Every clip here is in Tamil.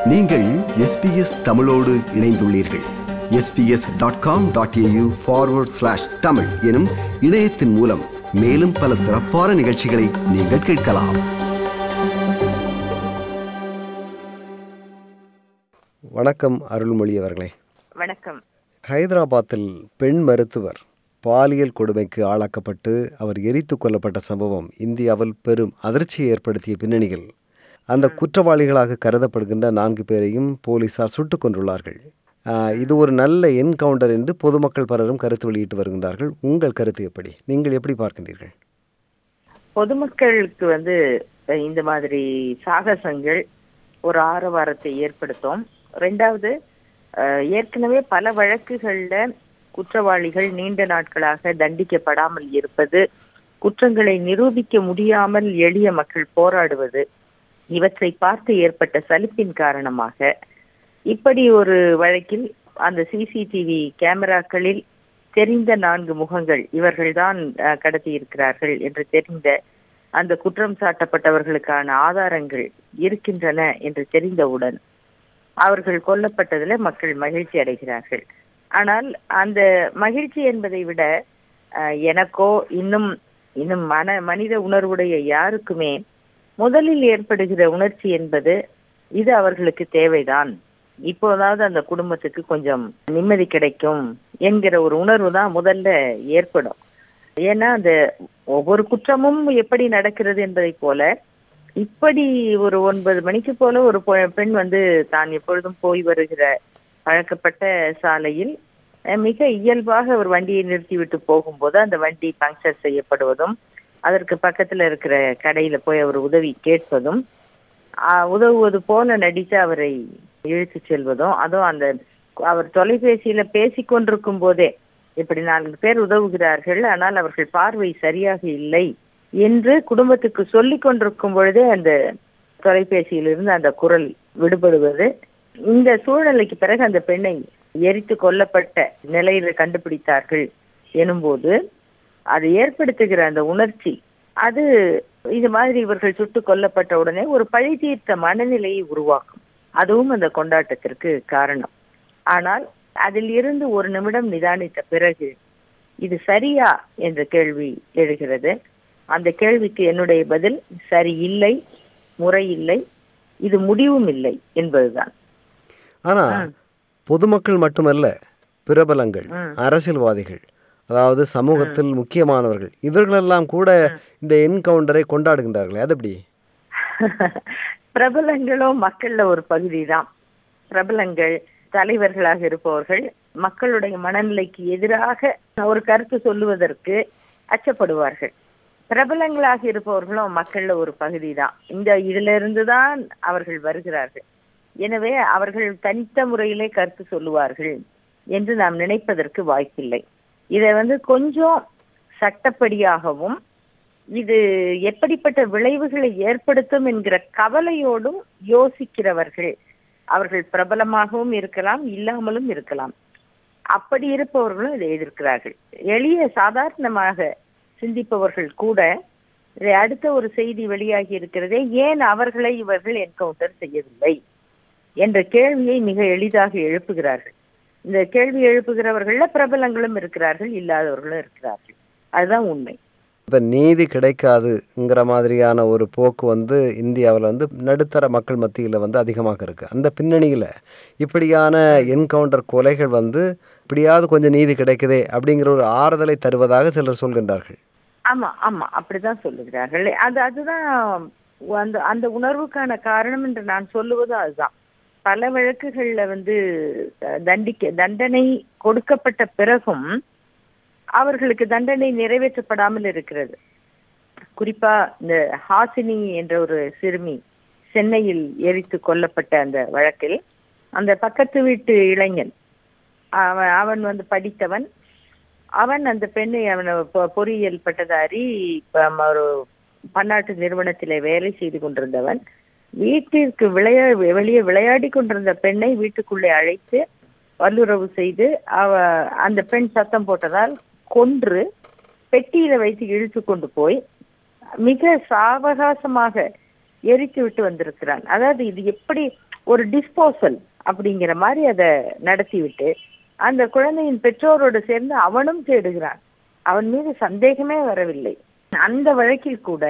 நீங்கள் எஸ்பிஎஸ் தமிழோடு இணைந்துள்ளீர்கள் SBS dot com dot AU forward slash Tamil எனும் இணையத்தின் மூலம் மேலும் பல சிறப்பான நிகழ்ச்சிகளை நீங்கள் கேட்கலாம் வணக்கம் அருள்மொழி அவர்களே வணக்கம் ஹைதராபாத்தில் பெண் மருத்துவர் பாலியல் கொடுமைக்கு ஆளாக்கப்பட்டு அவர் எரித்து கொல்லப்பட்ட சம்பவம் இந்தியாவில் பெரும் அதிர்ச்சியை ஏற்படுத்திய பின்னணியில் அந்த குற்றவாளிகளாக கருதப்படுகின்ற நான்கு பேரையும் போலீசார் சுட்டுக் கொண்டுள்ளார்கள் ஆஹ், இது ஒரு நல்ல என்கவுண்டர் என்று பொதுமக்கள் பலரும் கருத்து வெளியிட்டு வருகின்றார்கள் உங்கள் கருத்து எப்படி நீங்கள் எப்படி பார்க்கின்றீர்கள் பொதுமக்களுக்கு வந்து அஹ், இந்த மாதிரி சாகசங்கள் ஒரு ஆரவாரத்தை ஏற்படுத்தும் ரெண்டாவது அஹ், ஏற்கனவே பல வழக்குகள்ல குற்றவாளிகள் நீண்ட நாட்களாக தண்டிக்கப்படாமல் இருப்பது குற்றங்களை நிரூபிக்க முடியாமல் எளிய மக்கள் போராடுவது இவற்றை பார்த்து ஏற்பட்ட சலிப்பின் காரணமாக இப்படி ஒரு வழக்கில் அந்த சிசிடிவி கேமராக்களில் தெரிந்த நான்கு முகங்கள் இவர்கள்தான் அஹ், கடத்தியிருக்கிறார்கள் என்று தெரிந்த அந்த குற்றம் சாட்டப்பட்டவர்களுக்கான ஆதாரங்கள் இருக்கின்றன என்று தெரிந்தவுடன் அவர்கள் கொல்லப்பட்டதுல மக்கள் மகிழ்ச்சி அடைகிறார்கள் ஆனால் அந்த மகிழ்ச்சி என்பதை விட அஹ், எனக்கோ இன்னும் இன்னும் மன மனித உணர்வுடைய யாருக்குமே முதலில் ஏற்படுகிற உணர்ச்சி என்பது இது அவர்களுக்கு தேவைதான் இப்போதாவது அந்த குடும்பத்துக்கு கொஞ்சம் நிம்மதி கிடைக்கும் என்கிற ஒரு உணர்வு தான் முதல்ல ஏற்படும் ஏன்னா அந்த ஒவ்வொரு குற்றமும் எப்படி நடக்கிறது என்பதை போல இப்படி ஒரு ஒன்பது மணிக்கு போல ஒரு பொ- பெண் வந்து தான் எப்பொழுதும் போய் வருகிற பழக்கப்பட்ட சாலையில் அஹ், மிக இயல்பாக ஒரு வண்டியை நிறுத்திவிட்டு போகும்போது அந்த வண்டி பங்க்சர் செய்யப்படுவதும் அதற்கு பக்கத்துல இருக்கிற கடையில போய் அவர் உதவி கேட்பதும் ஆஹ், உதவுவது போல நடித்து அவரை இழுத்து செல்வதும் அதுவும் அந்த அவர் தொலைபேசியில பேசிக் கொண்டிருக்கும் போதே இப்படி நான்கு பேர் உதவுகிறார்கள் ஆனால் அவர்கள் பார்வை சரியாக இல்லை என்று குடும்பத்துக்கு சொல்லிக் கொண்டிருக்கும் பொழுதே அந்த தொலைபேசியிலிருந்து அந்த குரல் விடுபடுவது இந்த சூழ்நிலைக்கு பிறகு அந்த பெண்ணை எரித்து கொல்லப்பட்ட நிலையில கண்டுபிடித்தார்கள் எனும்போது அது ஏற்படுத்துகிற அந்த உணர்ச்சி அது இது மாதிரி இவர்கள் சுட்டுக் கொல்லப்பட்ட உடனே ஒரு பழி தீர்த்த மனநிலையை உருவாக்கும் அதுவும் அந்த கொண்டாட்டத்திற்கு காரணம் ஆனால் அதில் இருந்து ஒரு நிமிடம் நிதானித்த பிறகு இது சரியா என்ற கேள்வி எழுகிறது அந்த கேள்விக்கு என்னுடைய பதில் சரி இல்லை முறை இல்லை இது முடிவும் இல்லை என்பதுதான் ஆனால் பொதுமக்கள் மட்டுமல்ல பிரபலங்கள் அரசியல்வாதிகள் அதாவது சமூகத்தில் முக்கியமானவர்கள் இவர்களெல்லாம் கூட இந்த என்கவுண்டரை கொண்டாடுகின்றார்களே அது எப்படி பிரபலங்களும் மக்கள்ல ஒரு பகுதி தான் பிரபலங்கள் தலைவர்களாக இருப்பவர்கள் மக்களுடைய மனநிலைக்கு எதிராக ஒரு கருத்து சொல்லுவதற்கு அச்சப்படுவார்கள் பிரபலங்களாக இருப்பவர்களும் மக்கள்ல ஒரு பகுதி தான் இந்த இதுல இருந்துதான் அவர்கள் வருகிறார்கள் எனவே அவர்கள் தனித்த முறையிலே கருத்து சொல்லுவார்கள் என்று நாம் நினைப்பதற்கு வாய்ப்பில்லை இதை வந்து கொஞ்சம் சட்டப்படியாகவும் இது எப்படிப்பட்ட விளைவுகளை ஏற்படுத்தும் என்கிற கவலையோடும் யோசிக்கிறவர்கள் அவர்கள் பிரபலமாகவும் இருக்கலாம் இல்லாமலும் இருக்கலாம் அப்படி இருப்பவர்களும் இதை எதிர்க்கிறார்கள் எளிய சாதாரணமாக சிந்திப்பவர்கள் கூட இதை அடுத்த ஒரு செய்தி வெளியாகி இருக்கிறதே ஏன் அவர்களை இவர்கள் என்கவுண்டர் செய்யவில்லை என்ற கேள்வியை மிக எளிதாக எழுப்புகிறார்கள் இந்த கேள்வி எழுப்புகிறவர்கள்ல பிரபலங்களும் இருக்கிறார்கள் இல்லாதவர்களும் இருக்கிறார்கள் அதுதான் உண்மை இப்போ நீதி கிடைக்காதுங்கிற மாதிரியான ஒரு போக்கு வந்து இந்தியாவில் வந்து நடுத்தர மக்கள் மத்தியில் வந்து அதிகமாக இருக்குது அந்த பின்னணியில் இப்படியான என்கவுண்டர் கொலைகள் வந்து இப்படியாவது கொஞ்சம் நீதி கிடைக்குதே அப்படிங்கிற ஒரு ஆறுதலை தருவதாக சிலர் சொல்கின்றார்கள் ஆமா ஆமா அப்படிதான் சொல்லுகிறார்கள் அது அதுதான் அந்த அந்த உணர்வுக்கான காரணம் என்று நான் சொல்லுவதும் அதுதான் பல வழக்குகள்ல வந்து அஹ், தண்டிக்க தண்டனை கொடுக்கப்பட்ட பிறகும் அவர்களுக்கு தண்டனை நிறைவேற்றப்படாமல் இருக்கிறது குறிப்பா இந்த ஹாசினி என்ற ஒரு சிறுமி சென்னையில் எரித்து கொல்லப்பட்ட அந்த வழக்கில் அந்த பக்கத்து வீட்டு இளைஞன் அவன் அவன் வந்து படித்தவன் அவன் அந்த பெண்ணை அவன் பொ- பொறியியல் பட்டதாரி இப்ப ம- ஒரு பன்னாட்டு நிறுவனத்திலே வேலை செய்து கொண்டிருந்தவன் வீட்டிற்கு விளையா வெளியே விளையாடி கொண்டிருந்த பெண்ணை வீட்டுக்குள்ளே அழைத்து வல்லுறவு செய்து அவ அந்த பெண் சத்தம் போட்டதால் கொன்று பெட்டியில வைத்து இழுத்து கொண்டு போய் மிக சாவகாசமாக எரித்து விட்டு வந்திருக்கிறான் அதாவது இது எப்படி ஒரு டிஸ்போசல் அப்படிங்கிற மாதிரி அதை நடத்திவிட்டு அந்த குழந்தையின் பெற்றோரோடு சேர்ந்து அவனும் தேடுகிறான் அவன் மீது சந்தேகமே வரவில்லை அந்த வழக்கில் கூட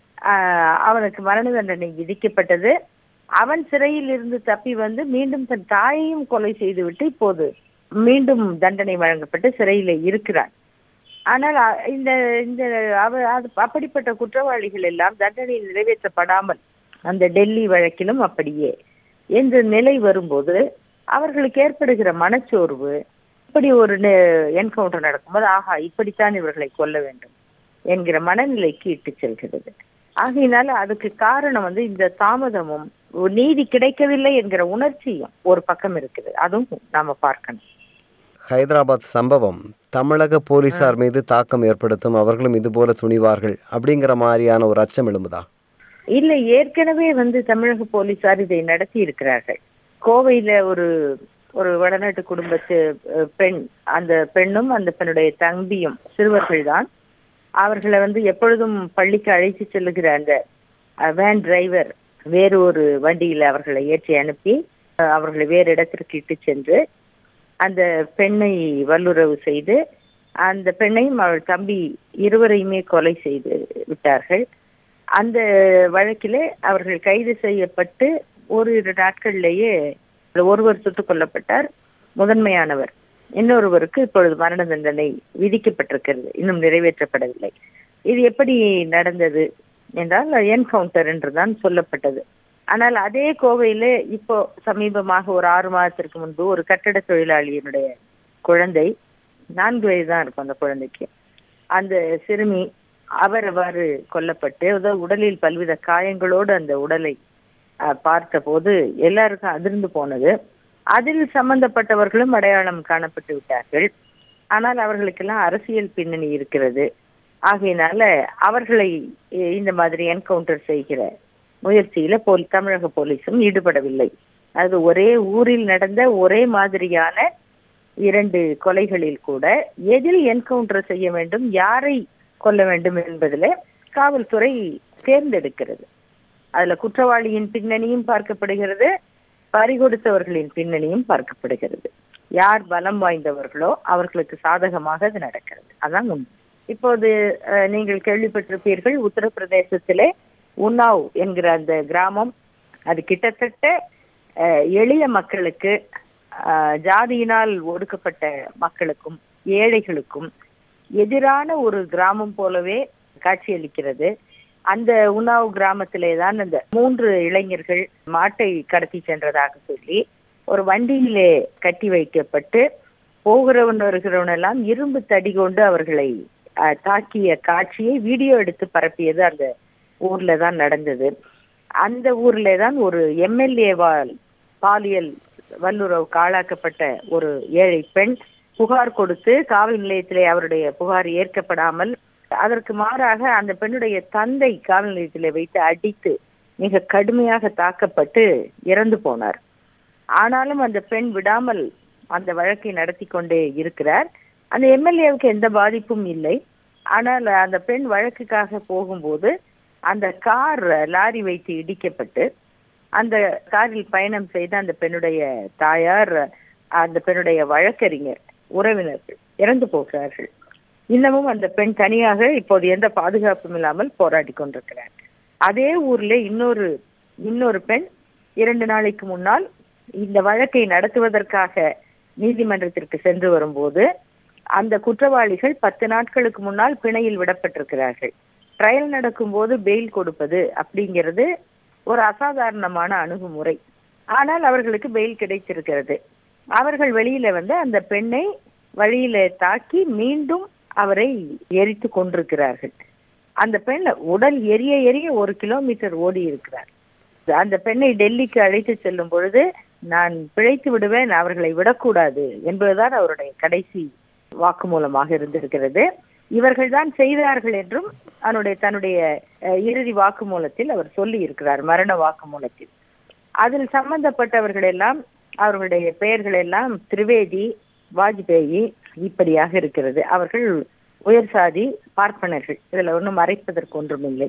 ஆஹ், அவனுக்கு மரண தண்டனை விதிக்கப்பட்டது அவன் சிறையில் இருந்து தப்பி வந்து மீண்டும் தன் தாயையும் கொலை செய்துவிட்டு இப்போது மீண்டும் தண்டனை வழங்கப்பட்டு சிறையில இருக்கிறான் ஆனால் அ- இந்த இந்த அவ- அது அப்படிப்பட்ட குற்றவாளிகள் எல்லாம் தண்டனை நிறைவேற்றப்படாமல் அந்த டெல்லி வழக்கிலும் அப்படியே என்ற நிலை வரும்போது அவர்களுக்கு ஏற்படுகிற மனச்சோர்வு இப்படி ஒரு என்கவுண்டர் நடக்கும்போது ஆஹா இப்படித்தான் இவர்களை கொல்ல வேண்டும் என்கிற மனநிலைக்கு இட்டு செல்கிறது ஆகையினால அதுக்கு காரணம் வந்து இந்த தாமதமும் ஒரு நீதி கிடைக்கவில்லை என்கிற உணர்ச்சியும் ஒரு பக்கம் இருக்குது அதுவும் நாம பார்க்கணும் ஹைதராபாத் சம்பவம் தமிழக போலீசார் மீது தாக்கம் ஏற்படுத்தும் அவர்களும் இதுபோல துணிவார்கள் அப்படிங்கிற மாதிரியான ஒரு அச்சம் எழும்புதா இல்ல ஏற்கனவே வந்து தமிழக போலீசார் இதை நடத்தி இருக்கிறார்கள் கோவையில ஒரு ஒரு வடநாட்டு குடும்பத்து அஹ், பெண் அந்த பெண்ணும் அந்த பெண்ணுடைய தம்பியும் சிறுவர்கள் தான் அவர்களை வந்து எப்பொழுதும் பள்ளிக்கு அழைத்து செல்லுகிற அந்த அஹ், வேன் டிரைவர் வேறு ஒரு வண்டியில அவர்களை ஏற்றி அனுப்பி அஹ், அவர்களை வேறு இடத்திற்கு இட்டு சென்று அந்த பெண்ணை வல்லுறவு செய்து அந்த பெண்ணையும் அவள் தம்பி இருவரையுமே கொலை செய்து விட்டார்கள் அந்த வழக்கிலே அவர்கள் கைது செய்யப்பட்டு ஓரிரு நாட்களிலேயே ஒருவர் சுட்டுக் கொல்லப்பட்டார் முதன்மையானவர் இன்னொருவருக்கு இப்பொழுது மரண தண்டனை விதிக்கப்பட்டிருக்கிறது இன்னும் நிறைவேற்றப்படவில்லை இது எப்படி நடந்தது என்றால் என்கவுண்டர் என்றுதான் சொல்லப்பட்டது ஆனால் அதே கோவையிலே இப்போ சமீபமாக ஒரு ஆறு மாதத்திற்கு முன்பு ஒரு கட்டட தொழிலாளியினுடைய குழந்தை நான்கு வயது தான் இருக்கும் அந்த குழந்தைக்கு அந்த சிறுமி அவர் அவ்வாறு கொல்லப்பட்டு அதாவது உடலில் பல்வித காயங்களோடு அந்த உடலை அஹ், பார்த்தபோது எல்லாருக்கும் அதிர்ந்து போனது அதில் சம்பந்தப்பட்டவர்களும் அடையாளம் காணப்பட்டு விட்டார்கள் ஆனால் அவர்களுக்கெல்லாம் அரசியல் பின்னணி இருக்கிறது ஆகையினால அவர்களை அஹ், இந்த மாதிரி என்கவுண்டர் செய்கிற முயற்சியில போல் தமிழக போலீஸும் ஈடுபடவில்லை அது ஒரே ஊரில் நடந்த ஒரே மாதிரியான இரண்டு கொலைகளில் கூட எதில் என்கவுண்டர் செய்ய வேண்டும் யாரை கொல்ல வேண்டும் என்பதில் காவல்துறை தேர்ந்தெடுக்கிறது அதுல குற்றவாளியின் பின்னணியும் பார்க்கப்படுகிறது பறிகொடுத்தவர்களின் பின்னணியும் பார்க்கப்படுகிறது யார் பலம் வாய்ந்தவர்களோ அவர்களுக்கு சாதகமாக அது நடக்கிறது அதான் உண்மை இப்போது அஹ், நீங்கள் கேள்விப்பட்டிருப்பீர்கள் உத்தரப்பிரதேசத்திலே உன்னாவ் என்கிற அந்த கிராமம் அது கிட்டத்தட்ட அஹ், எளிய மக்களுக்கு அஹ், ஜாதியினால் ஒடுக்கப்பட்ட மக்களுக்கும் ஏழைகளுக்கும் எதிரான ஒரு கிராமம் போலவே காட்சியளிக்கிறது அந்த உன்னாவ் கிராமத்திலே தான் அந்த மூன்று இளைஞர்கள் மாட்டை கடத்தி சென்றதாக சொல்லி ஒரு வண்டியிலே கட்டி வைக்கப்பட்டு போகிறவன் வருகிறவன் எல்லாம் இரும்பு தடி கொண்டு அவர்களை அஹ், தாக்கிய காட்சியை வீடியோ எடுத்து பரப்பியது அந்த ஊர்ல தான் நடந்தது அந்த ஊர்ல தான் ஒரு எம்எல்ஏவால் பாலியல் வல்லுறவுக்கு ஆளாக்கப்பட்ட ஒரு ஏழை பெண் புகார் கொடுத்து காவல் நிலையத்திலே அவருடைய புகார் ஏற்கப்படாமல் அதற்கு மாறாக அந்த பெண்ணுடைய தந்தை காவல் நிலையத்திலே வைத்து அடித்து மிக கடுமையாக தாக்கப்பட்டு இறந்து போனார் ஆனாலும் அந்த பெண் விடாமல் அந்த வழக்கை நடத்தி கொண்டே இருக்கிறார் அந்த எம்எல்ஏவுக்கு எந்த பாதிப்பும் இல்லை ஆனால் அந்த பெண் வழக்குக்காக போகும்போது அந்த கார் லாரி வைத்து இடிக்கப்பட்டு அந்த காரில் பயணம் செய்த அந்த பெண்ணுடைய தாயார் அந்த பெண்ணுடைய வழக்கறிஞர் உறவினர்கள் இறந்து போகிறார்கள் இன்னமும் அந்த பெண் தனியாக இப்போது எந்த பாதுகாப்பும் இல்லாமல் போராடி கொண்டிருக்கிறார் அதே ஊர்ல இன்னொரு இன்னொரு பெண் இரண்டு நாளைக்கு முன்னால் இந்த வழக்கை நடத்துவதற்காக நீதிமன்றத்திற்கு சென்று வரும்போது அந்த குற்றவாளிகள் பத்து நாட்களுக்கு முன்னால் பிணையில் விடப்பட்டிருக்கிறார்கள் ட்ரையல் நடக்கும்போது பெயில் கொடுப்பது அப்படிங்கிறது ஒரு அசாதாரணமான அணுகுமுறை ஆனால் அவர்களுக்கு பெயில் கிடைத்திருக்கிறது அவர்கள் வெளியில வந்து அந்த பெண்ணை வழியில தாக்கி மீண்டும் அவரை எரித்து கொண்டிருக்கிறார்கள் அந்த பெண் உடல் எரிய எரிய ஒரு கிலோமீட்டர் ஓடி இருக்கிறார் அந்த பெண்ணை டெல்லிக்கு அழைத்து செல்லும் பொழுது நான் பிழைத்து விடுவேன் அவர்களை விடக்கூடாது என்பதுதான் அவருடைய கடைசி வாக்குமூலமாக இருந்திருக்கிறது இவர்கள் தான் செய்தார்கள் என்றும் அவனுடைய தன்னுடைய அஹ், இறுதி வாக்குமூலத்தில் அவர் சொல்லி இருக்கிறார் மரண வாக்குமூலத்தில் அதில் சம்பந்தப்பட்டவர்கள் எல்லாம் அவர்களுடைய பெயர்கள் எல்லாம் திரிவேதி வாஜ்பேயி இப்படியாக இருக்கிறது அவர்கள் உயர் சாதி பார்ப்பனர்கள் இதுல ஒன்றும் மறைப்பதற்கு ஒன்றும் இல்லை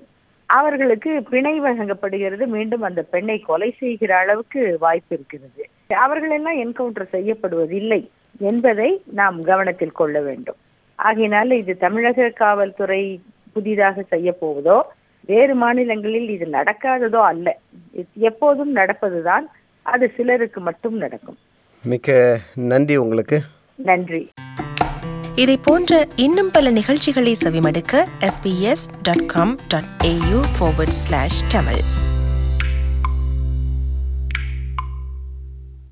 அவர்களுக்கு பிணை வழங்கப்படுகிறது மீண்டும் அந்த பெண்ணை கொலை செய்கிற அளவுக்கு வாய்ப்பு இருக்கிறது அவர்கள் எல்லாம் என்கவுண்டர் செய்யப்படுவதில்லை என்பதை நாம் கவனத்தில் கொள்ள வேண்டும் ஆகையினால இது தமிழக காவல்துறை புதிதாக செய்ய போவதோ வேறு மாநிலங்களில் இது நடக்காததோ அல்ல இது எப்போதும் நடப்பதுதான் அது சிலருக்கு மட்டும் நடக்கும் மிக்க நன்றி உங்களுக்கு நன்றி இதை போன்ற இன்னும் பல நிகழ்ச்சிகளை செவிமடுக்க sbs.com.au forward slash tamil